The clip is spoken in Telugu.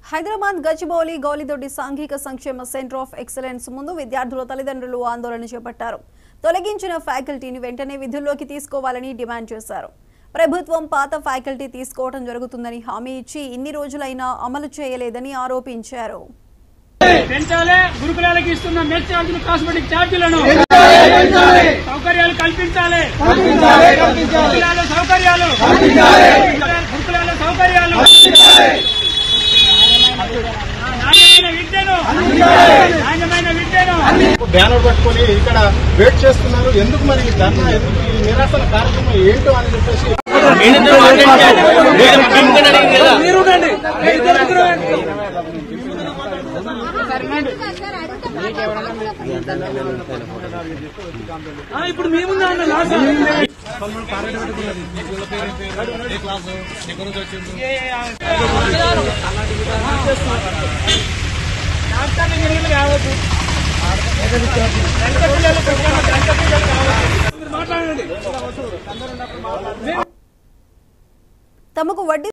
హైదరాబాద్ గచ్చిబౌలి గౌలిదొడ్డి సాంఘిక సంక్షేమ సెంటర్ ఆఫ్ ఎక్సలెన్స్ ముందు విద్యార్థుల తల్లిదండ్రులు ఆందోళన చేపట్టారు తొలగించిన ఫ్యాకల్టీని వెంటనే విధుల్లోకి తీసుకోవాలని డిమాండ్ చేశారు ప్రభుత్వం పాత ఫ్యాకల్టీ తీసుకోవడం జరుగుతుందని హామీ ఇచ్చి ఇన్ని రోజులైనా అమలు చేయలేదని ఆరోపించారు పెంచాలి గురుకులాలకు ఇస్తున్న మెస్ ఛార్జీలు కాస్మెటిక్ ఛార్జీలను సౌకర్యాలు కల్పించాలి గురుకులాల సౌకర్యాలు గురుకులాల సౌకర్యాలు ఆ, నాణ్యమైన విద్యను నాణ్యమైన విద్యను బ్యానర్ పట్టుకొని ఇక్కడ వెయిట్ చేస్తున్నారు ఎందుకు మరి ఈ ధర్నా ఎందుకు ఈ నిరాశన కార్యక్రమం ఏంటో అని చెప్పేసి ఇప్పుడు మేముందా అన్న లాస్ట్ రాష్ట్రాన్ని నిర్వహణ కావద్దు ఎంత పిల్లలు ఎంత పిల్లలు కావచ్చు మీరు మాట్లాడండి తమకు వడ్డీ